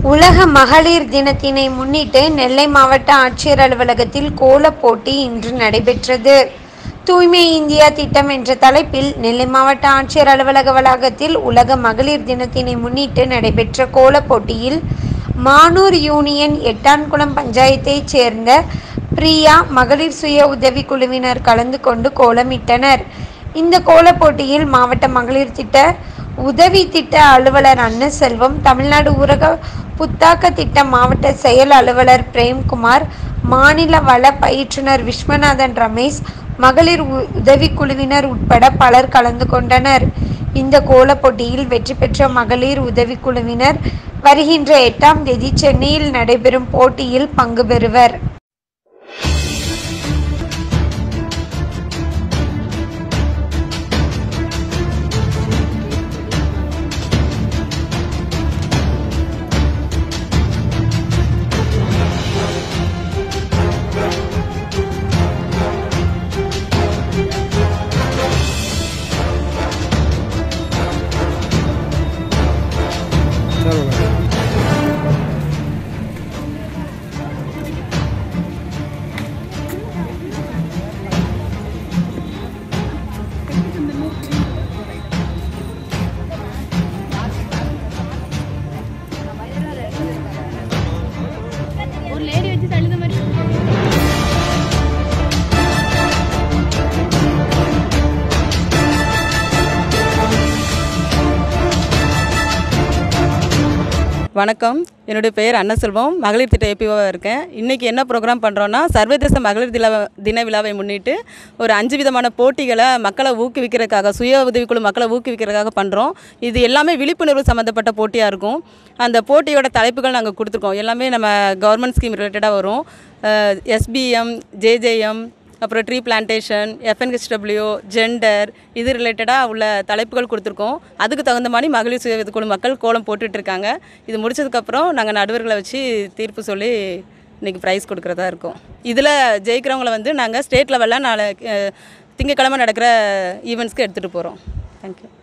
உலக மகளிர் தினத்தினை முன்னிட்டு நெல்லை மாவட்ட ஆட்சியர் அலுவலகத்தில் கோலப் போட்டி இன்று நடைபெற்றது தூய்மை இந்தியா திட்டம் என்ற தலைப்பில் நெல்லை மாவட்ட ஆட்சியர் அலுவலக வளாகத்தில் உலக மகளிர் தினத்தினை முன்னிட்டு நடைபெற்ற கோலப் போட்டியில் மானூர் யூனியன் எட்டான்குளம் பஞ்சாயத்தைச் சேர்ந்த பிரியா மகளிர் சுய உதவிக் குழுவினர் கலந்து கொண்டு கோலமிட்டனர் இந்த கோலப் போட்டியில் மாவட்ட மகளிர் திட்ட உதவி திட்ட அலுவலர் அன்னசெல்வம் தமிழ்நாடு ஊரக புத்தாக்க திட்ட மாவட்ட செயல் அலுவலர் பிரேம்குமார் மாநில வள பயிற்றுனர் விஸ்வநாதன் ரமேஷ் மகளிர் உ- உதவிக்குழுவினர் உட்பட பலர் கலந்து கொண்டனர் இந்த கோலப் போட்டியில் வெற்றி பெற்ற மகளிர் உதவிக்குழுவினர் வருகின்ற எட்டாம் தேதி சென்னையில் நடைபெறும் போட்டியில் பங்கு பெறுவர் ஒரு லேடி வச்சு தள்ளுத மாதிரி வணக்கம் என்னுடைய பெயர் அன்னசெல்வம் மகளிர் திட்ட ஏபிஓவாக இருக்கேன் இன்றைக்கி என்ன ப்ரோக்ராம் பண்ணுறோன்னா சர்வதேச மகளிர் தின தின விழாவை முன்னிட்டு ஒரு அஞ்சு விதமான போட்டிகளை மக்களை ஊக்குவிக்கிறதுக்காக சுய உதவிக்குழு மக்களை ஊக்குவிக்கிறதுக்காக பண்ணுறோம் இது எல்லாமே விழிப்புணர்வு சம்மந்தப்பட்ட போட்டியாக இருக்கும் அந்த போட்டியோட தலைப்புகள் நாங்கள் கொடுத்துருக்கோம் எல்லாமே நம்ம கவர்மெண்ட் ஸ்கீம் ரிலேட்டடாக வரும் எஸ்பிஎம் ஜேஜேஎம் அப்புறம் ட்ரீ பிளான்டேஷன் எஃப்என்ஹெச்டபிள்யூ ஜெண்டர் இது ரிலேட்டடாக உள்ள தலைப்புகள் கொடுத்துருக்கோம் அதுக்கு தகுந்த மாதிரி மகளிர் சுய குழு மக்கள் கோலம் போட்டுட்டு இருக்காங்க இது முடிச்சதுக்கப்புறம் நாங்கள் நடுவர்களை வச்சு தீர்ப்பு சொல்லி இன்றைக்கி ப்ரைஸ் கொடுக்குறதா இருக்கோம் இதில் ஜெயிக்கிறவங்கள வந்து நாங்கள் ஸ்டேட் லெவலில் நாளை அஹ், திங்கட்கிழமை நடக்கிற ஈவெண்ட்ஸ்க்கு எடுத்துகிட்டு போகிறோம் தேங்க்யூ